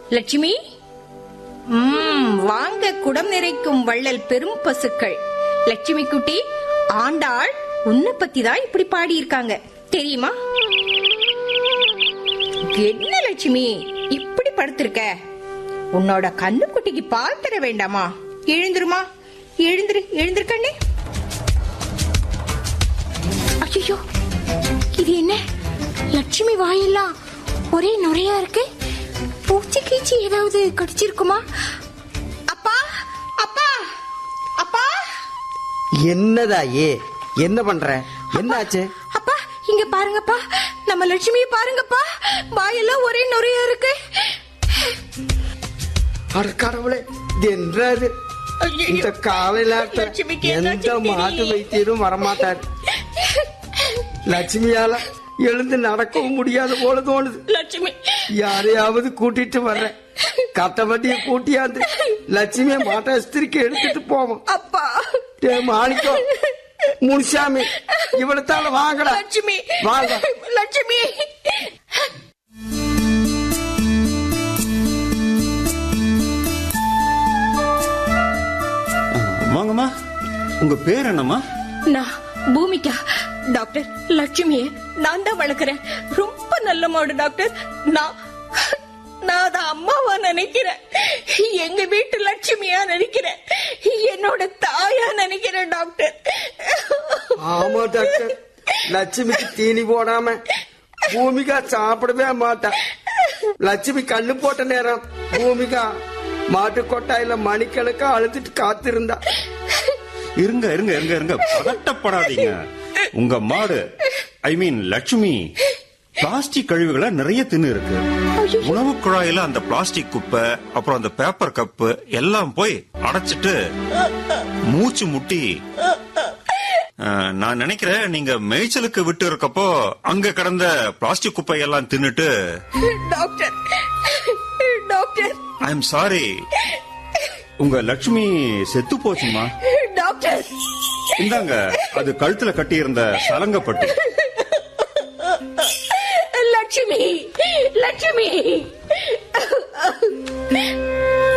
லட்சுமி ம், வாங்க குடம் நிறைக்கும் வள்ளல் பெரும் பசுக்கள் லட்சுமி குட்டி ஆண்டாள் உன்னை பத்தி தான் இப்படி பாடி இருக்காங்க தெரியுமா என்ன லட்சுமி இப்படி படுத்திருக்க உன்னோட கண்ணு குட்டிக்கு பால் தர வேண்டாமா எழுந்துருமா எழுந்துரு எழுந்துரு கண்ணே ஐயோ இது என்ன லட்சுமி வாயெல்லாம் ஒரே நுரையா இருக்கு பூச்சி கீச்சி ஏதாவது கடிச்சிருக்குமா அப்பா அப்பா அப்பா என்னதா ஏ என்ன பண்ற என்னாச்சு அப்பா இங்க பாருங்கப்பா நம்ம லட்சுமியை பாருங்கப்பா வாயெல்லாம் ஒரே நுரையா இருக்கு அட கடவுளே இது என்னது ஐயையோ. இந்த காலையில லட்சுமிக்கு எந்த என்னாச்சுன்னு மாட்டு தெரியலையே. வைத்தியரும் வரமாட்டார் லட்சுமியால எழுந்து நடக்கவும் முடியாது போல தோணுது லட்சுமி யாரையாவது கூட்டிட்டு வர்றேன் கட்டவண்டிய கூட்டியாந்து லட்சுமிய மாட்டாஸ்திரிக்கு எடுத்துட்டு போவோம் அப்பா டே மாணிக்கம் முனுசாமி இவளத்தால வாங்கடா லட்சுமி வாங்க லட்சுமி வாங்கம்மா உங்க பேர் என்னம்மா நான் பூமிகா டாக்டர் லட்சுமியை நான் தான் வளர்க்குறேன் ரொம்ப நல்ல மாடு டாக்டர் நான் நான் அதை அம்மாவா நினைக்கிறேன் எங்க வீட்டு லட்சுமியா நினைக்கிறேன் என்னோட தாயா நினைக்கிறேன் டாக்டர் ஆமா டாக்டர் லட்சுமிக்கு தீனி போடாம பூமிகா சாப்பிடவே மாட்டா லட்சுமி கண்ணு போட்ட நேரம் பூமிகா மாட்டு கொட்டாயில மணிக்கணக்கா அழுதுட்டு காத்திருந்தா இருங்க இருங்க இருங்க இருங்க பதட்டப்படாதீங்க உங்க மாடு ஐ மீன் லட்சுமி பிளாஸ்டிக் கழிவுகளை நிறைய தின்னு இருக்கு உணவு குழாயில அந்த பிளாஸ்டிக் குப்பை அப்புறம் அந்த பேப்பர் கப்பு எல்லாம் போய் அடைச்சிட்டு மூச்சு முட்டி அஹ், நான் நினைக்கிறேன் நீங்க மேய்ச்சலுக்கு விட்டு இருக்கப்போ அங்க கிடந்த பிளாஸ்டிக் குப்பை எல்லாம் தின்னுட்டு doctor doctor I am sorry உங்க லட்சுமி செத்து போச்சுமா டாக்டர் இந்தாங்க அது கழுத்துல கட்டி இருந்த சலங்கப்பட்டி லட்சுமி லட்சுமி